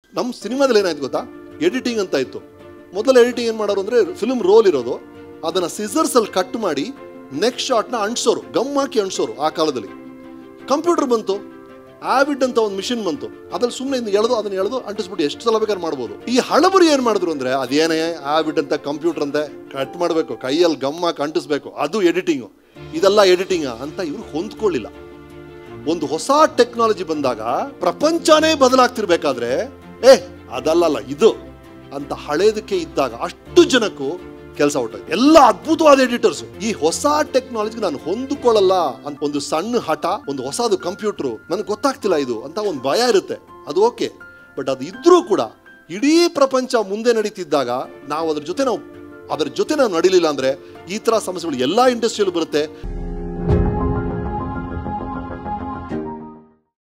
ನಮ್ಮ ಸಿನಿಮಾದಲ್ಲಿ ಏನಾಯ್ತು ಗೊತ್ತಾ ಎಡಿಟಿಂಗ್ ಅಂತ ಇತ್ತು ಮೊದಲು ಎಡಿಟಿಂಗ್ ಏನು ಮಾಡೋರು ಅಂದರೆ ಫಿಲ್ಮ್ ರೋಲ್ ಇರೋದು ಅದನ್ನು ಸಿಸರ್ಸಲ್ಲಿ ಕಟ್ ಮಾಡಿ ನೆಕ್ಸ್ಟ್ ಶಾಟ್ನ ಅಂಟಿಸೋರು ಗಮ್ ಹಾಕಿ ಅಂಟಿಸೋರು ಆ ಕಾಲದಲ್ಲಿ ಕಂಪ್ಯೂಟರ್ ಬಂತು ಆವಿಡ್ ಅಂತ ಒಂದು ಮಿಷಿನ್ ಬಂತು ಅದ್ರಲ್ಲಿ ಸುಮ್ಮನೆ ಇನ್ನು ಎಳೆದು ಅದನ್ನ ಎಳೆದು ಅಂಟಿಸ್ಬಿಟ್ಟು ಎಷ್ಟು ಸಲ ಬೇಕಾದ್ರೆ ಮಾಡ್ಬೋದು ಈ ಹಳಬರು ಏನು ಮಾಡಿದ್ರು ಅಂದ್ರೆ ಅದೇನೇ ಆವಿಡ್ ಅಂತ ಕಂಪ್ಯೂಟರ್ ಅಂತೆ ಕಟ್ ಮಾಡಬೇಕು ಕೈಯಲ್ಲಿ ಗಮ್ ಹಾಕಿ ಅಂಟಿಸ್ಬೇಕು ಅದು ಎಡಿಟಿಂಗು ಇದೆಲ್ಲ ಎಡಿಟಿಂಗ್ ಅಂತ ಇವ್ರು ಹೊಂದ್ಕೊಳ್ಳಿಲ್ಲ ಒಂದು ಹೊಸ ಟೆಕ್ನಾಲಜಿ ಬಂದಾಗ ಪ್ರಪಂಚನೇ ಬದಲಾಗ್ತಿರ್ಬೇಕಾದ್ರೆ ಏ ಅದಲ್ಲಲ್ಲ ಇದು ಅಂತ ಹಳೇದಕ್ಕೆ ಇದ್ದಾಗ ಅಷ್ಟು ಜನಕ್ಕೂ ಕೆಲಸ ಹೊಟ್ಟೋಯ್ತು ಎಲ್ಲ ಅದ್ಭುತವಾದ ಎಡಿಟರ್ಸ್ ಈ ಹೊಸ ಟೆಕ್ನಾಲಜಿಗೆ ನಾನು ಹೊಂದಿಕೊಳ್ಳಲ್ಲ ಅಂತ ಒಂದು ಸಣ್ಣ ಹಠ ಒಂದು ಹೊಸದು ಕಂಪ್ಯೂಟರ್ ನನಗೆ ಗೊತ್ತಾಗ್ತಿಲ್ಲ ಇದು ಅಂತ ಒಂದು ಭಯ ಇರುತ್ತೆ ಅದು ಓಕೆ ಬಟ್ ಅದು ಇದ್ರೂ ಕೂಡ ಇಡೀ ಪ್ರಪಂಚ ಮುಂದೆ ನಡೀತಿದ್ದಾಗ ನಾವು ಅದ್ರ ಜೊತೆ ನಾವು ಅದರ ಜೊತೆ ನಾವು ನಡಿಲಿಲ್ಲ ಅಂದ್ರೆ ಈ ತರ ಸಮಸ್ಯೆಗಳು ಎಲ್ಲಾ ಇಂಡಸ್ಟ್ರಿಯಲ್ಲೂ ಬರುತ್ತೆ